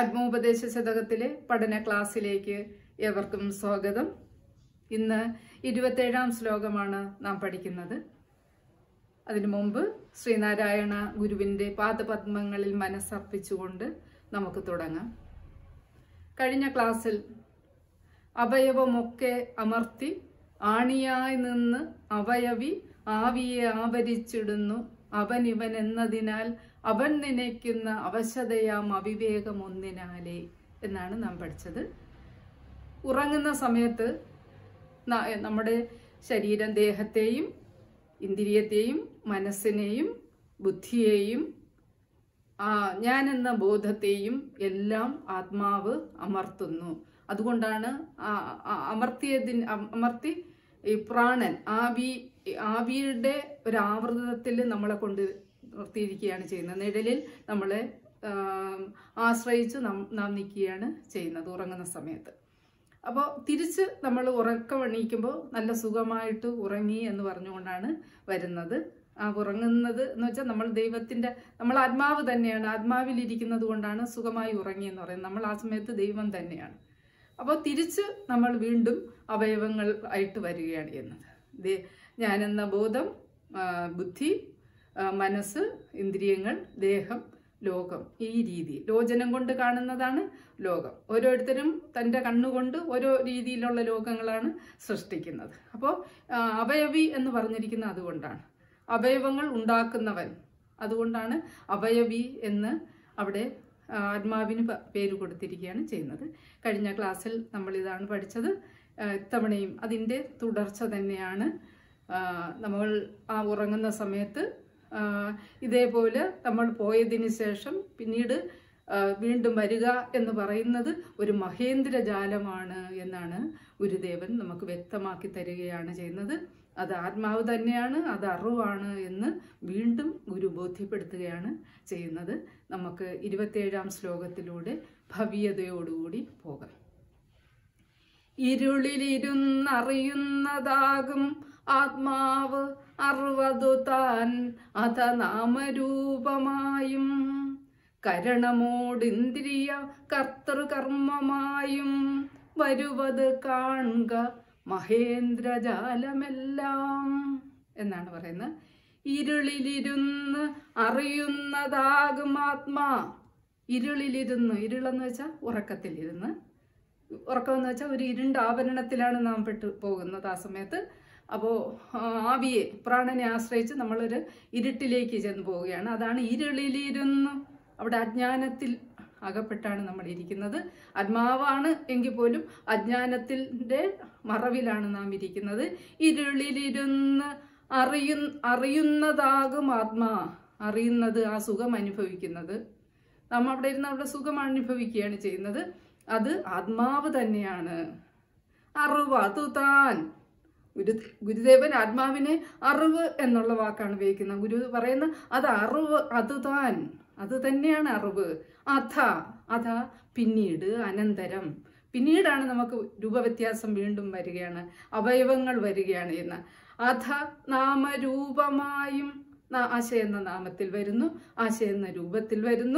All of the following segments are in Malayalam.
ആത്മോപദേശ ശതകത്തിലെ പഠന ക്ലാസ്സിലേക്ക് ഏവർക്കും സ്വാഗതം ഇന്ന് ഇരുപത്തേഴാം ശ്ലോകമാണ് നാം പഠിക്കുന്നത് അതിനു മുമ്പ് ശ്രീനാരായണ ഗുരുവിന്റെ പാദപത്മങ്ങളിൽ മനസ്സർപ്പിച്ചുകൊണ്ട് നമുക്ക് തുടങ്ങാം കഴിഞ്ഞ ക്ലാസ്സിൽ അവയവമൊക്കെ അമർത്തി ആണിയായി നിന്ന് അവയവി ആവിയെ ആവരിച്ചിടുന്നു അവൻ ഇവൻ എന്നതിനാൽ അവൻ നനയ്ക്കുന്ന അവശതയാം അവിവേകം ഒന്നിനാലേ എന്നാണ് നാം പഠിച്ചത് ഉറങ്ങുന്ന സമയത്ത് ന- നമ്മുടെ ശരീരം ദേഹത്തെയും ഇന്ദ്രിയത്തെയും മനസ്സിനെയും ബുദ്ധിയെയും ആ ഞാനെന്ന ബോധത്തെയും എല്ലാം ആത്മാവ് അമർത്തുന്നു അതുകൊണ്ടാണ് ആ ആ അമർത്തിയതിന് അം- അമർത്തി ഈ പ്രാണൻ ആവി ആവിയുടെ ഒരു ആവൃതത്തിൽ നമ്മളെ കൊണ്ട് നിർത്തിയിരിക്കുകയാണ് ചെയ്യുന്നത് നിഴലിൽ നമ്മളെ ആ, ആശ്രയിച്ച് നാം നാം നിൽക്കുകയാണ് ചെയ്യുന്നത് ഉറങ്ങുന്ന സമയത്ത് അപ്പോൾ തിരിച്ച് നമ്മൾ ഉറക്കം എണീക്കുമ്പോൾ നല്ല സുഖമായിട്ട് ഉറങ്ങി എന്ന് പറഞ്ഞുകൊണ്ടാണ് വരുന്നത് ആ ഉറങ്ങുന്നത് എന്ന് വെച്ചാൽ നമ്മൾ ദൈവത്തിന്റെ നമ്മൾ ആത്മാവ് തന്നെയാണ് ആത്മാവിലിരിക്കുന്നത് കൊണ്ടാണ് സുഖമായി ഉറങ്ങി എന്ന് പറയുന്നത് നമ്മൾ ആ സമയത്ത് ദൈവം തന്നെയാണ് അപ്പോൾ തിരിച്ച് നമ്മൾ വീണ്ടും അവയവങ്ങൾ ആയിട്ട് വരികയാണ് ചെയ്യുന്നത് ദേ- ഞാനെന്ന ബോധം ആ, ബുദ്ധി ആ, മനസ്സ് ഇന്ദ്രിയങ്ങൾ ദേഹം ലോകം ഈ രീതി ലോചനം കൊണ്ട് കാണുന്നതാണ് ലോകം ഓരോരുത്തരും തൻ്റെ കണ്ണുകൊണ്ട് ഓരോ രീതിയിലുള്ള ലോകങ്ങളാണ് സൃഷ്ടിക്കുന്നത് അപ്പോൾ അവയവി എന്ന് പറഞ്ഞിരിക്കുന്നത് അതുകൊണ്ടാണ് അവയവങ്ങൾ ഉണ്ടാക്കുന്നവൻ അതുകൊണ്ടാണ് അവയവി എന്ന് അവിടെ ആ, ആത്മാവിന് പ- പേര് കൊടുത്തിരിക്കുകയാണ് ചെയ്യുന്നത് കഴിഞ്ഞ ക്ലാസ്സിൽ നമ്മൾ ഇതാണ് പഠിച്ചത് ആ, ഇത്തവണയും അതിൻ്റെ തുടർച്ച തന്നെയാണ് ആ, നമ്മൾ ആ ഉറങ്ങുന്ന സമയത്ത് ആ, ഇതേപോലെ നമ്മൾ പോയതിന് ശേഷം പിന്നീട് ആ, വീണ്ടും വരിക എന്ന് പറയുന്നത് ഒരു മഹേന്ദ്ര ജാലമാണ് എന്നാണ് ഗുരുദേവൻ നമുക്ക് വ്യക്തമാക്കി തരികയാണ് ചെയ്യുന്നത് അത് ആത്മാവ് തന്നെയാണ് അത് അറിവാണ് എന്ന് വീണ്ടും ഗുരു ബോധ്യപ്പെടുത്തുകയാണ് ചെയ്യുന്നത് നമുക്ക് ഇരുപത്തിയേഴാം ശ്ലോകത്തിലൂടെ ഭവ്യതയോടുകൂടി പോകാം ഇരുളിലിരുന്നറിയുന്നതാകും ആത്മാവ് അറുപതു താൻ അത നാമരൂപമായും കരണമോടിന്ദ്രിയ കർത്തൃകർമ്മമായും വരുവത് കാണുക മഹേന്ദ്രജാലമെല്ലാം എന്നാണ് പറയുന്നത് ഇരുളിലിരുന്ന് അറിയുന്നതാകും ആത്മാ ഇരുളിലിരുന്ന് ഇരുളെന്ന് വെച്ചാൽ ഉറക്കത്തിലിരുന്ന് ഉറക്കം എന്ന് വെച്ചാൽ ഒരു ഇരുണ്ട ആവരണത്തിലാണ് നാം പെട്ടു പോകുന്നത് ആ സമയത്ത് അപ്പോൾ ആവിയെ പ്രാണനെ ആശ്രയിച്ച് നമ്മളൊരു ഇരുട്ടിലേക്ക് ചെന്ന് പോവുകയാണ് അതാണ് ഇരുളിലിരുന്ന് അവിടെ അജ്ഞാനത്തിൽ അകപ്പെട്ടാണ് നമ്മൾ ഇരിക്കുന്നത് ആത്മാവാണ് എങ്കിൽ പോലും അജ്ഞാനത്തിൻ്റെ മറവിലാണ് നാം ഇരിക്കുന്നത് ഇരുളിലിരുന്ന് അറിയു അറിയുന്നതാകും ആത്മാ അറിയുന്നത് ആ സുഖം അനുഭവിക്കുന്നത് നാം അവിടെ ഇരുന്ന് അവിടെ സുഖം അനുഭവിക്കുകയാണ് ചെയ്യുന്നത് അത് ആത്മാവ് തന്നെയാണ് അറിവ് അത് താൻ ഗുരു ഗുരുദേവൻ ആത്മാവിനെ അറിവ് എന്നുള്ള വാക്കാണ് ഉപയോഗിക്കുന്നത് ഗുരു പറയുന്ന അത് അറിവ് അത് താൻ അത് തന്നെയാണ് അറിവ് അഥ അഥ പിന്നീട് അനന്തരം പിന്നീടാണ് നമുക്ക് രൂപവ്യത്യാസം വീണ്ടും വരികയാണ് അവയവങ്ങൾ വരികയാണ് എന്ന് അഥ നാമരൂപമായും ന- ആശ എന്ന നാമത്തിൽ വരുന്നു ആശ എന്ന രൂപത്തിൽ വരുന്നു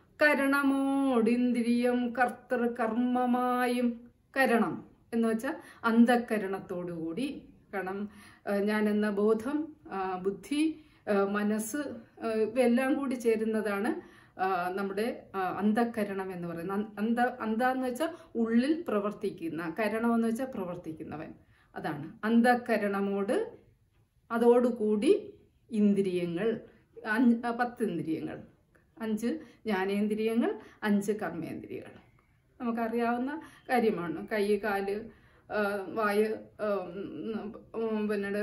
കരണമോടിന്ദ്രിയം കർത്തൃ കർമ്മമായും കരണം എന്ന് വെച്ചാൽ അന്ധക്കരണത്തോടുകൂടി കാരണം ആ, ഞാൻ എന്ന ബോധം ആ, ബുദ്ധി ആ, മനസ്സ് ആ, ഇവയെല്ലാം കൂടി ചേരുന്നതാണ് ആ, നമ്മുടെ ആ, അന്ധക്കരണം എന്ന് പറയുന്നത് അന്- അന്ധ അന്ധ എന്ന് വെച്ചാൽ ഉള്ളിൽ പ്രവർത്തിക്കുന്ന കരണം എന്ന് വെച്ചാൽ പ്രവർത്തിക്കുന്നവൻ അതാണ് അന്ധക്കരണമോട് അതോടുകൂടി ഇന്ദ്രിയങ്ങൾ അഞ്ച് ആ, പത്ത് ഇന്ദ്രിയങ്ങൾ അഞ്ച് ജ്ഞാനേന്ദ്രിയങ്ങൾ അഞ്ച് കർമ്മേന്ദ്രിയങ്ങൾ നമുക്കറിയാവുന്ന കാര്യമാണ് കൈ കാല് ആ, വായ് ആ, ഉം, ഉം, പിന്നീട്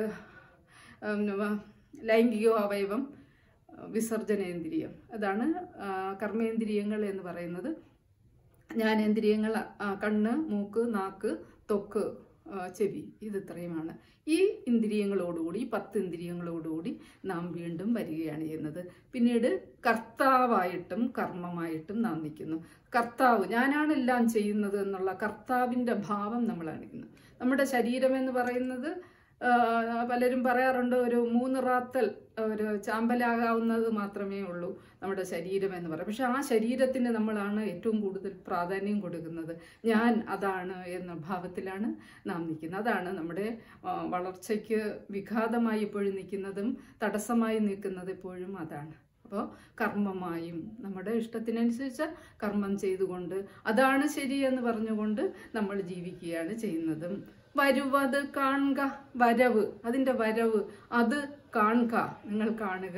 ഉം, വ- ലൈംഗിക അവയവം വിസർജനേന്ദ്രിയം അതാണ് ആ, കർമ്മേന്ദ്രിയങ്ങൾ എന്ന് പറയുന്നത് ജ്ഞാനേന്ദ്രിയങ്ങൾ ആ, കണ്ണ് മൂക്ക് നാക്ക് ത്വക്ക് ആ, ചെവി ഇത് ഇത്രയുമാണ് ഈ ഇന്ദ്രിയങ്ങളോടുകൂടി ഈ പത്ത് ഇന്ദ്രിയങ്ങളോടുകൂടി നാം വീണ്ടും വരികയാണ് ചെയ്യുന്നത് പിന്നീട് കർത്താവായിട്ടും കർമ്മമായിട്ടും നാം നിൽക്കുന്നു കർത്താവ് ഞാനാണ് എല്ലാം ചെയ്യുന്നത് എന്നുള്ള കർത്താവിൻ്റെ ഭാവം നമ്മൾ അണിക്കുന്നു നമ്മുടെ ശരീരം എന്ന് പറയുന്നത് ആ, പലരും പറയാറുണ്ട് ഒരു മൂന്ന് റാത്തൽ ഒരു ചാമ്പലാകാവുന്നത് മാത്രമേ ഉള്ളൂ നമ്മുടെ ശരീരം എന്ന് പറയും പക്ഷെ ആ ശരീരത്തിന് നമ്മളാണ് ഏറ്റവും കൂടുതൽ പ്രാധാന്യം കൊടുക്കുന്നത് ഞാൻ അതാണ് എന്ന ഭാവത്തിലാണ് നാം നിൽക്കുന്നത് അതാണ് നമ്മുടെ ആ, വളർച്ചയ്ക്ക് വിഘാതമായി ഇപ്പോഴും നിൽക്കുന്നതും തടസ്സമായി നിൽക്കുന്നത് ഇപ്പോഴും അതാണ് അപ്പോൾ കർമ്മമായും നമ്മുടെ ഇഷ്ടത്തിനനുസരിച്ച് കർമ്മം ചെയ്തുകൊണ്ട് അതാണ് ശരി എന്ന് പറഞ്ഞുകൊണ്ട് നമ്മൾ ജീവിക്കുകയാണ് ചെയ്യുന്നതും വരുവത് കാണുക വരവ് അതിൻ്റെ വരവ് അത് കാണുക നിങ്ങൾ കാണുക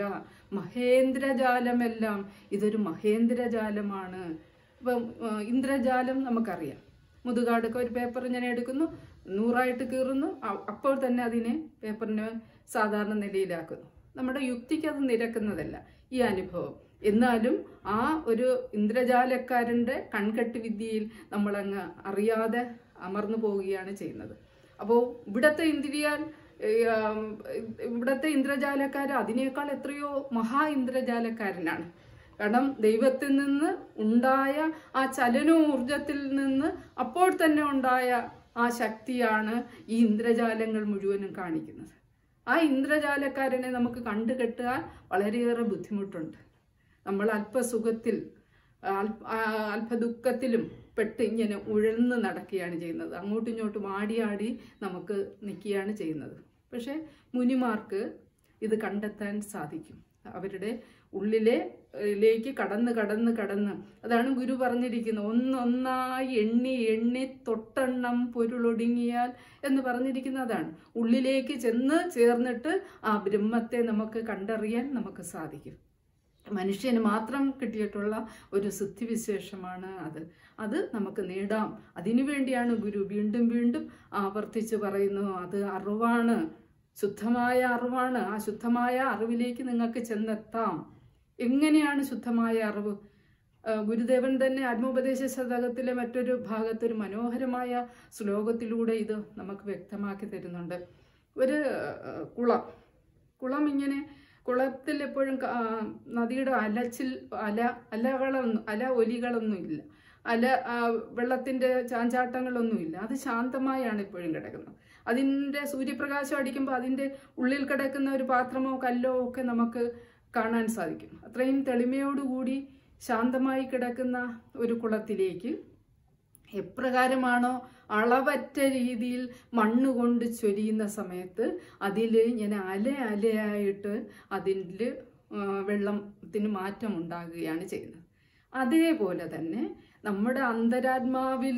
മഹേന്ദ്രജാലമെല്ലാം ഇതൊരു മഹേന്ദ്രജാലമാണ് ഇപ്പം ആ, ഇന്ദ്രജാലം നമുക്കറിയാം മുതുകാടൊക്കെ ഒരു പേപ്പർ ഇങ്ങനെ എടുക്കുന്നു നൂറായിട്ട് കീറുന്നു അ- അപ്പോൾ തന്നെ അതിനെ പേപ്പറിനെ സാധാരണ നിലയിലാക്കുന്നു നമ്മുടെ യുക്തിക്ക് അത് നിരക്കുന്നതല്ല ഈ അനുഭവം എന്നാലും ആ ഒരു ഇന്ദ്രജാലക്കാരൻ്റെ കൺകെട്ട് വിദ്യയിൽ നമ്മളങ്ങ് അറിയാതെ അമർന്നു പോവുകയാണ് ചെയ്യുന്നത് അപ്പോൾ ഇവിടത്തെ ഇന്ദ്രിയാൽ ഏഹ്, ആം, ഇവിടത്തെ ഇന്ദ്രജാലക്കാർ അതിനേക്കാൾ എത്രയോ മഹാ ഇന്ദ്രജാലക്കാരനാണ് കാരണം ദൈവത്തിൽ നിന്ന് ഉണ്ടായ ആ ചലനോർജത്തിൽ നിന്ന് അപ്പോൾ തന്നെ ഉണ്ടായ ആ ശക്തിയാണ് ഈ ഇന്ദ്രജാലങ്ങൾ മുഴുവനും കാണിക്കുന്നത് ആ ഇന്ദ്രജാലക്കാരനെ നമുക്ക് കണ്ടുകെട്ടാൻ വളരെയേറെ ബുദ്ധിമുട്ടുണ്ട് നമ്മൾ അല്പസുഖത്തിൽ അല്പ ആ, അല്പദുഃഖത്തിലും പെട്ട് ഇങ്ങനെ ഉഴന്ന് നടക്കുകയാണ് ചെയ്യുന്നത് അങ്ങോട്ടും ഇങ്ങോട്ടും ആടി ആടി നമുക്ക് നിൽക്കുകയാണ് ചെയ്യുന്നത് പക്ഷേ മുനിമാർക്ക് ഇത് കണ്ടെത്താൻ സാധിക്കും അവരുടെ ഉള്ളിലെ ലേക്ക് കടന്ന് കടന്ന് കടന്ന് അതാണ് ഗുരു പറഞ്ഞിരിക്കുന്നത് ഒന്നൊന്നായി എണ്ണി എണ്ണി തൊട്ടെണ്ണം പൊരുളൊടുങ്ങിയാൽ എന്ന് പറഞ്ഞിരിക്കുന്നത് അതാണ് ഉള്ളിലേക്ക് ചെന്ന് ചേർന്നിട്ട് ആ ബ്രഹ്മത്തെ നമുക്ക് കണ്ടറിയാൻ നമുക്ക് സാധിക്കും മനുഷ്യന് മാത്രം കിട്ടിയിട്ടുള്ള ഒരു സിദ്ധിവിശേഷമാണ് അത് അത് നമുക്ക് നേടാം അതിനുവേണ്ടിയാണ് ഗുരു വീണ്ടും വീണ്ടും ആവർത്തിച്ച് പറയുന്നു അത് അറിവാണ് ശുദ്ധമായ അറിവാണ് ആ ശുദ്ധമായ അറിവിലേക്ക് നിങ്ങൾക്ക് ചെന്നെത്താം എങ്ങനെയാണ് ശുദ്ധമായ അറിവ് ആ, ഗുരുദേവൻ തന്നെ ആത്മോപദേശ ശതകത്തിലെ മറ്റൊരു ഭാഗത്ത് ഒരു മനോഹരമായ ശ്ലോകത്തിലൂടെ ഇത് നമുക്ക് വ്യക്തമാക്കി തരുന്നുണ്ട് ഒരു ആ, കുളം കുളം ഇങ്ങനെ കുളത്തിൽ എപ്പോഴും ക- ആ, നദിയുടെ അലച്ചിൽ അല അലകളൊന്നും അല ഒലികളൊന്നും ഇല്ല അല ആ, വെള്ളത്തിന്റെ ചാഞ്ചാട്ടങ്ങളൊന്നുമില്ല അത് ശാന്തമായാണ് ഇപ്പോഴും കിടക്കുന്നത് അതിൻ്റെ സൂര്യപ്രകാശം അടിക്കുമ്പോൾ അതിൻ്റെ ഉള്ളിൽ കിടക്കുന്ന ഒരു പാത്രമോ കല്ലോ ഒക്കെ നമുക്ക് കാണാൻ സാധിക്കും അത്രയും തെളിമയോടുകൂടി ശാന്തമായി കിടക്കുന്ന ഒരു കുളത്തിലേക്ക് എപ്രകാരമാണോ അളവറ്റ രീതിയിൽ മണ്ണ് കൊണ്ട് ചൊരിയുന്ന സമയത്ത് അതിൽ ഇങ്ങനെ അല അലയായിട്ട് അതിൽ വെള്ളത്തിന് മാറ്റം ഉണ്ടാകുകയാണ് ചെയ്യുന്നത് അതേപോലെ തന്നെ നമ്മുടെ അന്തരാത്മാവിൽ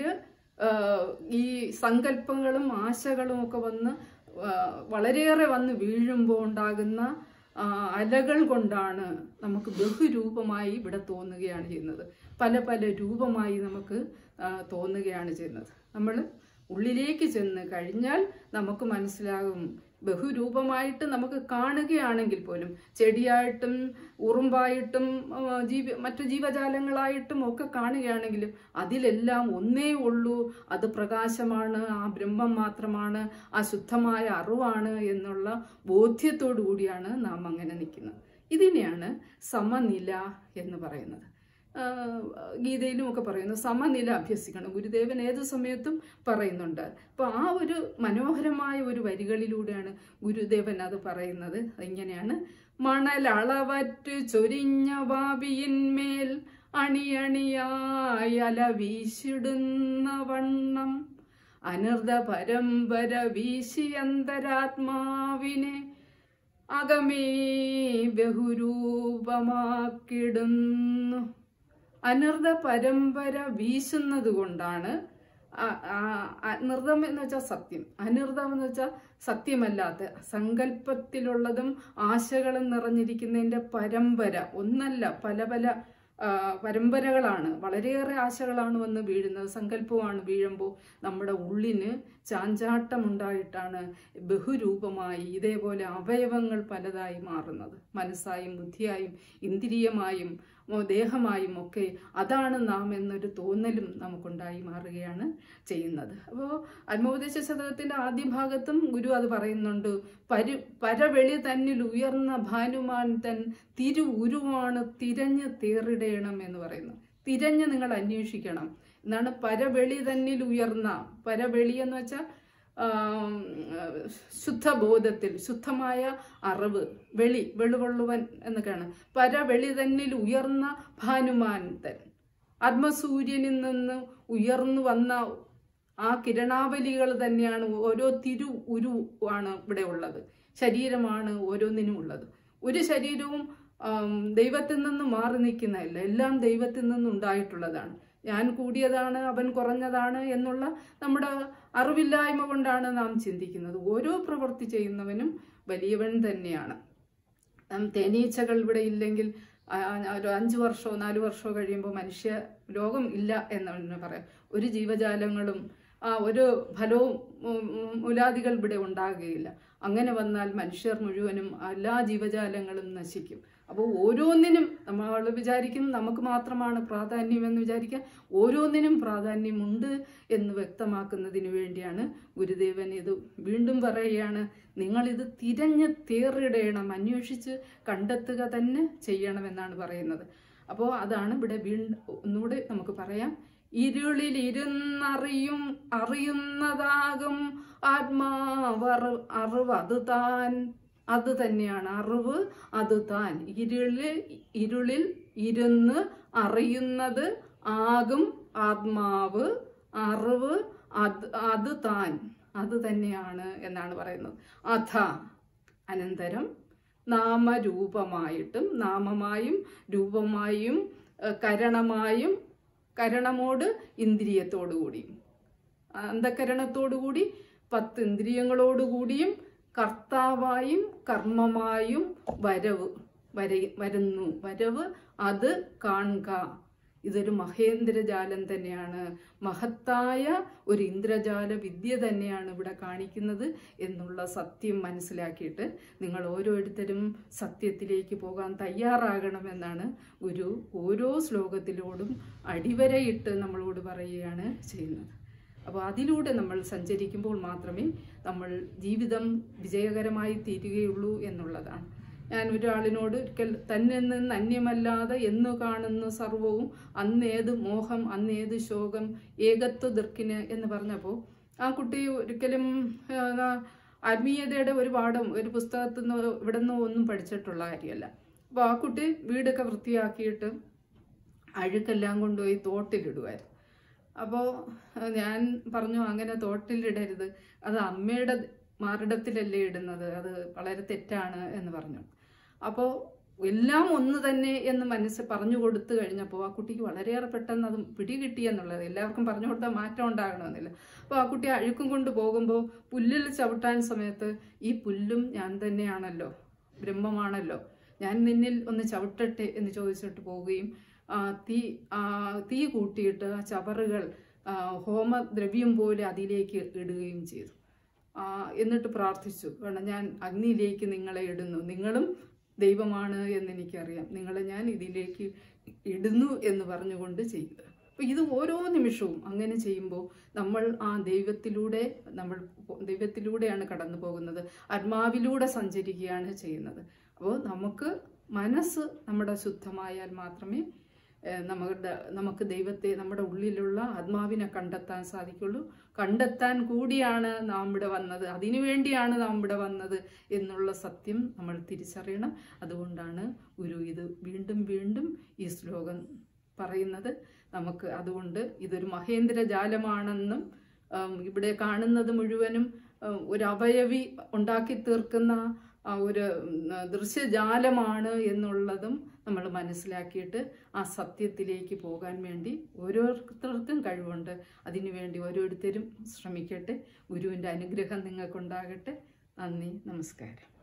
ഈ സങ്കല്പങ്ങളും ആശകളും ഒക്കെ വന്ന് ആ, വളരെയേറെ വന്ന് വീഴുമ്പോൾ ഉണ്ടാകുന്ന ആ, അലകൾ കൊണ്ടാണ് നമുക്ക് ബഹുരൂപമായി ഇവിടെ തോന്നുകയാണ് ചെയ്യുന്നത് പല പല രൂപമായി നമുക്ക് ആ, തോന്നുകയാണ് ചെയ്യുന്നത് നമ്മൾ ഉള്ളിലേക്ക് ചെന്ന് കഴിഞ്ഞാൽ നമുക്ക് മനസ്സിലാകും ബഹുരൂപമായിട്ട് നമുക്ക് കാണുകയാണെങ്കിൽ പോലും ചെടിയായിട്ടും ഉറുമ്പായിട്ടും ആ, ജീവ മറ്റു ജീവജാലങ്ങളായിട്ടും ഒക്കെ കാണുകയാണെങ്കിലും അതിലെല്ലാം ഒന്നേ ഉള്ളൂ അത് പ്രകാശമാണ് ആ ബ്രഹ്മം മാത്രമാണ് ആ ശുദ്ധമായ അറിവാണ് എന്നുള്ള ബോധ്യത്തോടു കൂടിയാണ് നാം അങ്ങനെ നിൽക്കുന്നത് ഇതിനെയാണ് സമനില എന്ന് പറയുന്നത് ആ, ഗീതയിലും ഒക്കെ പറയുന്നു സമനില അഭ്യസിക്കണം ഗുരുദേവൻ ഏത് സമയത്തും പറയുന്നുണ്ട് അപ്പോൾ ആ ഒരു മനോഹരമായ ഒരു വരികളിലൂടെയാണ് ഗുരുദേവൻ അത് പറയുന്നത് ഇങ്ങനെയാണ് മണലളവറ്റ് ചൊരിഞ്ഞ വാവിയിന്മേൽ അണിയണിയായി അല വീശിടുന്ന വണ്ണം അനർദ്ധ പരമ്പര വീശി അന്തരാത്മാവിനെ അകമേ ബഹുരൂപമാക്കിടുന്നു അനർദ്ധ പരമ്പര വീശുന്നത് കൊണ്ടാണ് ആ- ആ- അനർദ്ധം എന്ന് വെച്ചാൽ സത്യം അനർദ്ധം എന്ന് വെച്ചാൽ സത്യമല്ലാത്ത സങ്കല്പത്തിലുള്ളതും ആശകളും നിറഞ്ഞിരിക്കുന്നതിന്റെ പരമ്പര ഒന്നല്ല പല പല ആ, പരമ്പരകളാണ് വളരെയേറെ ആശകളാണ് വന്ന് വീഴുന്നത് സങ്കല്പമാണ് വീഴുമ്പോൾ നമ്മുടെ ഉള്ളിന് ചാഞ്ചാട്ടമുണ്ടായിട്ടാണ് ബഹുരൂപമായി ഇതേപോലെ അവയവങ്ങൾ പലതായി മാറുന്നത് മനസ്സായും ബുദ്ധിയായും ഇന്ദ്രിയമായും ഓ, ദേഹമായും ഒക്കെ അതാണ് നാം എന്നൊരു തോന്നലും നമുക്കുണ്ടായി മാറുകയാണ് ചെയ്യുന്നത് അപ്പോൾ ആത്മോപദേശ ശതകത്തിന്റെ ആദ്യ ഭാഗത്തും ഗുരു അത് പറയുന്നുണ്ട് പരു പരവെളി തന്നിൽ ഉയർന്ന ഭാനുമാൻ തൻ തിരു ഉരുവാണ് തിരഞ്ഞ് തേറിടയണം എന്ന് പറയുന്നു തിരഞ്ഞ് നിങ്ങൾ അന്വേഷിക്കണം എന്നാണ് പരവെളി തന്നിൽ ഉയർന്ന പരവെളി എന്ന് വെച്ചാൽ ആം, ശുദ്ധബോധത്തിൽ ശുദ്ധമായ അറിവ് വെളി വെളുവള്ളുവൻ എന്നൊക്കെയാണ് പരവെളി തന്നിൽ ഉയർന്ന ഭാനുമാനത്തൻ ആത്മസൂര്യനിൽ നിന്ന് ഉയർന്നു വന്ന ആ കിരണാവലികൾ തന്നെയാണ് ഓരോ തിരു ഉരു ആണ് ഇവിടെ ഉള്ളത് ശരീരമാണ് ഓരോന്നിനും ഉള്ളത് ഒരു ശരീരവും ആം, ദൈവത്തിൽ നിന്ന് മാറി നിൽക്കുന്നതല്ല എല്ലാം ദൈവത്തിൽ നിന്നുണ്ടായിട്ടുള്ളതാണ് ഞാൻ കൂടിയതാണ് അവൻ കുറഞ്ഞതാണ് എന്നുള്ള നമ്മുടെ അറിവില്ലായ്മ കൊണ്ടാണ് നാം ചിന്തിക്കുന്നത് ഓരോ പ്രവൃത്തി ചെയ്യുന്നവനും വലിയവൻ തന്നെയാണ് നാം തേനീച്ചകൾ ഇവിടെ ഇല്ലെങ്കിൽ ആ, ആ, ഒരു അഞ്ച് വർഷമോ നാല് വർഷമോ കഴിയുമ്പോൾ മനുഷ്യ ലോകം ഇല്ല എന്നാണ് പറയാം ഒരു ജീവജാലങ്ങളും ആ ഒരു ഫലവും ഉം, ഉം, മൂലാദികൾ ഇവിടെ ഉണ്ടാകുകയില്ല അങ്ങനെ വന്നാൽ മനുഷ്യർ മുഴുവനും എല്ലാ ജീവജാലങ്ങളും നശിക്കും അപ്പോൾ ഓരോന്നിനും നമ്മൾ വിചാരിക്കും നമുക്ക് മാത്രമാണ് പ്രാധാന്യം എന്ന് വിചാരിക്കുക ഓരോന്നിനും പ്രാധാന്യമുണ്ട് എന്ന് വ്യക്തമാക്കുന്നതിന് വേണ്ടിയാണ് ഗുരുദേവൻ ഇത് വീണ്ടും പറയുകയാണ് നിങ്ങളിത് തിരഞ്ഞ് തേറിടണം അന്വേഷിച്ച് കണ്ടെത്തുക തന്നെ ചെയ്യണമെന്നാണ് പറയുന്നത് അപ്പോൾ അതാണ് ഇവിടെ വീണ്ടും ഒന്നുകൂടെ നമുക്ക് പറയാം ഇരുളിൽ ഇരുന്നറിയും അറിയുന്നതാകും ആത്മാവറ് അറിവ് അത് താൻ അത് തന്നെയാണ് അറിവ് അത് താൻ ഇരുളിൽ ഇരുളിൽ ഇരുന്ന് അറിയുന്നത് ആകും ആത്മാവ് അറിവ് അത് അത് താൻ അത് തന്നെയാണ് എന്നാണ് പറയുന്നത് അഥ അനന്തരം നാമരൂപമായിട്ടും നാമമായും രൂപമായും ഏഹ്, കരണമായും കരണമോട് ഇന്ദ്രിയത്തോടുകൂടിയും അന്ധകരണത്തോടുകൂടി പത്ത് ഇന്ദ്രിയങ്ങളോടുകൂടിയും കർത്താവായും കർമ്മമായും വരവ് വര വരുന്നു വരവ് അത് കാണുക ഇതൊരു മഹേന്ദ്രജാലം തന്നെയാണ് മഹത്തായ ഒരു ഇന്ദ്രജാല വിദ്യ തന്നെയാണ് ഇവിടെ കാണിക്കുന്നത് എന്നുള്ള സത്യം മനസ്സിലാക്കിയിട്ട് നിങ്ങൾ ഓരോരുത്തരും സത്യത്തിലേക്ക് പോകാൻ തയ്യാറാകണമെന്നാണ് ഗുരു ഓരോ ശ്ലോകത്തിലോടും അടിവരയിട്ട് നമ്മളോട് പറയുകയാണ് ചെയ്യുന്നത് അപ്പോൾ അതിലൂടെ നമ്മൾ സഞ്ചരിക്കുമ്പോൾ മാത്രമേ നമ്മൾ ജീവിതം വിജയകരമായി തീരുകയുള്ളൂ എന്നുള്ളതാണ് ഞാൻ ഒരാളിനോട് ഒരിക്കൽ തന്നെ നിന്ന് അന്യമല്ലാതെ എന്നു കാണുന്ന സർവവും അന്നേത് മോഹം അന്നേത് ശോകം ഏകത്വ ദൃക്കിന് എന്ന് പറഞ്ഞപ്പോൾ ആ കുട്ടി ഒരിക്കലും ആ, ആത്മീയതയുടെ ഒരു പാഠം ഒരു പുസ്തകത്തിൽ നിന്നോ ഇവിടെ നിന്നോ ഒന്നും പഠിച്ചിട്ടുള്ള കാര്യമല്ല അപ്പോൾ ആ കുട്ടി വീടൊക്കെ വൃത്തിയാക്കിയിട്ട് അഴുക്കെല്ലാം കൊണ്ടുപോയി തോട്ടിലിടുമായിരുന്നു അപ്പോൾ ഞാൻ പറഞ്ഞു അങ്ങനെ തോട്ടിലിടരുത് അത് അമ്മയുടെ മാറിടത്തിലല്ലേ ഇടുന്നത് അത് വളരെ തെറ്റാണ് എന്ന് പറഞ്ഞു അപ്പോൾ എല്ലാം ഒന്ന് തന്നെ എന്ന് മനസ്സ് പറഞ്ഞു കൊടുത്തു കഴിഞ്ഞപ്പോൾ ആ കുട്ടിക്ക് വളരെയേറെ പെട്ടെന്ന് അത് പിടികിട്ടി എന്നുള്ളത് എല്ലാവർക്കും പറഞ്ഞു കൊടുത്താൽ മാറ്റം ഉണ്ടാകണമെന്നില്ല അപ്പോൾ ആ കുട്ടി അഴുക്കും കൊണ്ട് പോകുമ്പോൾ പുല്ലിൽ ചവിട്ടാൻ സമയത്ത് ഈ പുല്ലും ഞാൻ തന്നെയാണല്ലോ ബ്രഹ്മമാണല്ലോ ഞാൻ നിന്നിൽ ഒന്ന് ചവിട്ടട്ടെ എന്ന് ചോദിച്ചിട്ട് പോവുകയും ആ, തീ ആ, തീ കൂട്ടിയിട്ട് ആ ചവറുകൾ ആ, ഹോമദ്രവ്യം പോലെ അതിലേക്ക് ഇടുകയും ചെയ്തു ആ, എന്നിട്ട് പ്രാർത്ഥിച്ചു കാരണം ഞാൻ അഗ്നിയിലേക്ക് നിങ്ങളെ ഇടുന്നു നിങ്ങളും ദൈവമാണ് എന്ന് എനിക്കറിയാം നിങ്ങളെ ഞാൻ ഇതിലേക്ക് ഇടുന്നു എന്ന് പറഞ്ഞുകൊണ്ട് ചെയ്യുക അപ്പോൾ ഇത് ഓരോ നിമിഷവും അങ്ങനെ ചെയ്യുമ്പോൾ നമ്മൾ ആ ദൈവത്തിലൂടെ നമ്മൾ പോ- ദൈവത്തിലൂടെയാണ് കടന്നു പോകുന്നത് ആത്മാവിലൂടെ സഞ്ചരിക്കുകയാണ് ചെയ്യുന്നത് അപ്പോൾ നമുക്ക് മനസ്സ് നമ്മുടെ ശുദ്ധമായാൽ മാത്രമേ ഏഹ്, നമ്മുടെ നമുക്ക് ദൈവത്തെ നമ്മുടെ ഉള്ളിലുള്ള ആത്മാവിനെ കണ്ടെത്താൻ സാധിക്കുള്ളൂ കണ്ടെത്താൻ കൂടിയാണ് നാം ഇവിടെ വന്നത് അതിനു വേണ്ടിയാണ് നാം ഇവിടെ വന്നത് എന്നുള്ള സത്യം നമ്മൾ തിരിച്ചറിയണം അതുകൊണ്ടാണ് ഗുരു ഇത് വീണ്ടും വീണ്ടും ഈ ശ്ലോകം പറയുന്നത് നമുക്ക് അതുകൊണ്ട് ഇതൊരു മഹേന്ദ്ര ജാലമാണെന്നും ആം, ഇവിടെ കാണുന്നത് മുഴുവനും ആം, ഒരു അവയവി ഉണ്ടാക്കി തീർക്കുന്ന ആ ഒരു ഉം, ദൃശ്യജാലമാണ് എന്നുള്ളതും നമ്മൾ മനസ്സിലാക്കിയിട്ട് ആ സത്യത്തിലേക്ക് പോകാൻ വേണ്ടി ഓരോരുത്തർക്കും കഴിവുണ്ട് അതിനുവേണ്ടി ഓരോരുത്തരും ശ്രമിക്കട്ടെ ഗുരുവിൻ്റെ അനുഗ്രഹം നിങ്ങൾക്കുണ്ടാകട്ടെ നന്ദി നമസ്കാരം